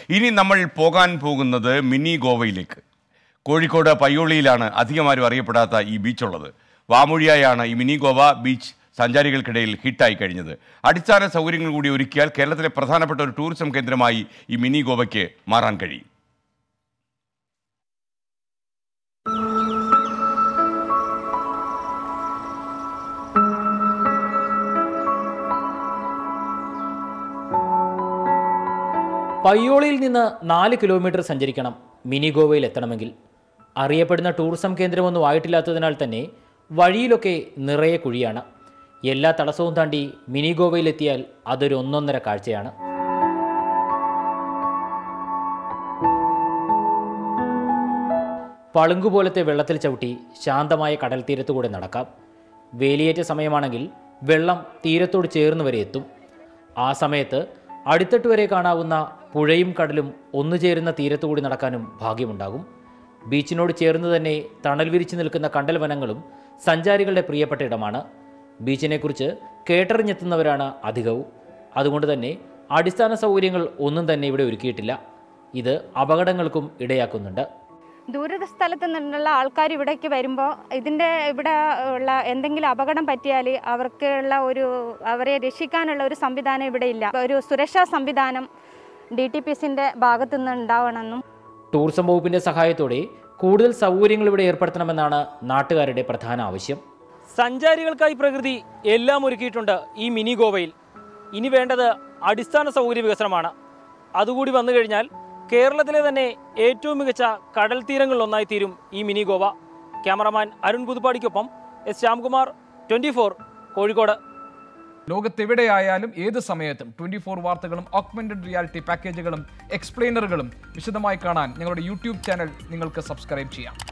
ഇനി നമ്മൾ പോകാൻ പോകുന്നത് മിനി ഗോവയിലേക്ക് കോഴിക്കോട് പയ്യോളിയിലാണ് അധികമാരും അറിയപ്പെടാത്ത ഈ ബീച്ചുള്ളത് വാമൊഴിയായാണ് ഈ മിനി ഗോവ ബീച്ച് സഞ്ചാരികൾക്കിടയിൽ ഹിറ്റായി കഴിഞ്ഞത് അടിസ്ഥാന സൗകര്യങ്ങൾ കൂടി ഒരുക്കിയാൽ കേരളത്തിലെ പ്രധാനപ്പെട്ട ഒരു ടൂറിസം കേന്ദ്രമായി ഈ മിനി ഗോവയ്ക്ക് മാറാൻ കഴിയും പയ്യോളിയിൽ നിന്ന് നാല് കിലോമീറ്റർ സഞ്ചരിക്കണം മിനി ഗോവയിൽ എത്തണമെങ്കിൽ അറിയപ്പെടുന്ന ടൂറിസം കേന്ദ്രമൊന്നും ആയിട്ടില്ലാത്തതിനാൽ തന്നെ വഴിയിലൊക്കെ നിറയെ കുഴിയാണ് എല്ലാ തടസ്സവും താണ്ടി മിനി ഗോവയിലെത്തിയാൽ അതൊരു ഒന്നൊന്നര കാഴ്ചയാണ് പളുങ്കുപോലത്തെ വെള്ളത്തിൽ ചവിട്ടി ശാന്തമായ കടൽ തീരത്തുകൂടെ നടക്കാം വേലിയേറ്റ സമയമാണെങ്കിൽ വെള്ളം തീരത്തോട് ചേർന്ന് വരെ എത്തും ആ സമയത്ത് അടിത്തട്ട് വരെ കാണാവുന്ന പുഴയും കടലും ഒന്നുചേരുന്ന തീരത്തുകൂടി നടക്കാനും ഭാഗ്യമുണ്ടാകും ബീച്ചിനോട് ചേർന്ന് തന്നെ തണൽ വിരിച്ചു നിൽക്കുന്ന കണ്ടൽ വനങ്ങളും സഞ്ചാരികളുടെ പ്രിയപ്പെട്ട ഇടമാണ് ബീച്ചിനെക്കുറിച്ച് കേട്ടറിഞ്ഞെത്തുന്നവരാണ് അധികവും അതുകൊണ്ട് തന്നെ അടിസ്ഥാന സൗകര്യങ്ങൾ ഒന്നും തന്നെ ഇവിടെ ഒരുക്കിയിട്ടില്ല ഇത് അപകടങ്ങൾക്കും ഇടയാക്കുന്നുണ്ട് ദൂര സ്ഥലത്ത് നിന്നുള്ള ആൾക്കാർ ഇവിടേക്ക് വരുമ്പോൾ ഇതിൻ്റെ ഇവിടെ ഉള്ള എന്തെങ്കിലും അപകടം പറ്റിയാൽ അവർക്കുള്ള ഒരു അവരെ രക്ഷിക്കാനുള്ള ഒരു സംവിധാനം ഇവിടെ ഇല്ല ഒരു സുരക്ഷാ സംവിധാനം ഡി ടി പി സിൻ്റെ ഭാഗത്തു നിന്ന് ഉണ്ടാവണമെന്നും ടൂറിസം വകുപ്പിന്റെ സഹായത്തോടെ കൂടുതൽ സൗകര്യങ്ങൾ ഇവിടെ ഏർപ്പെടുത്തണമെന്നാണ് നാട്ടുകാരുടെ പ്രധാന ആവശ്യം സഞ്ചാരികൾക്കായി പ്രകൃതി എല്ലാം ഒരുക്കിയിട്ടുണ്ട് ഈ മിനി ഗോവയിൽ ഇനി വേണ്ടത് അടിസ്ഥാന സൗകര്യ വികസനമാണ് അതുകൂടി വന്നു കഴിഞ്ഞാൽ കേരളത്തിലെ തന്നെ ഏറ്റവും മികച്ച കടൽ തീരങ്ങളിലൊന്നായി തീരും ഈ മിനി ഗോവ ക്യാമറമാൻ അരുൺ പുതുപ്പാടിക്കൊപ്പം എസ് ശ്യാംകുമാർ ട്വൻറ്റി കോഴിക്കോട് ലോകത്തെവിടെയായാലും ഏത് സമയത്തും ട്വന്റി ഫോർ വാർത്തകളും ഓഗ്മെന്റഡ് റിയാലിറ്റി പാക്കേജുകളും എക്സ്പ്ലെയിനറുകളും വിശദമായി കാണാൻ ഞങ്ങളുടെ യൂട്യൂബ് ചാനൽ നിങ്ങൾക്ക് സബ്സ്ക്രൈബ് ചെയ്യാം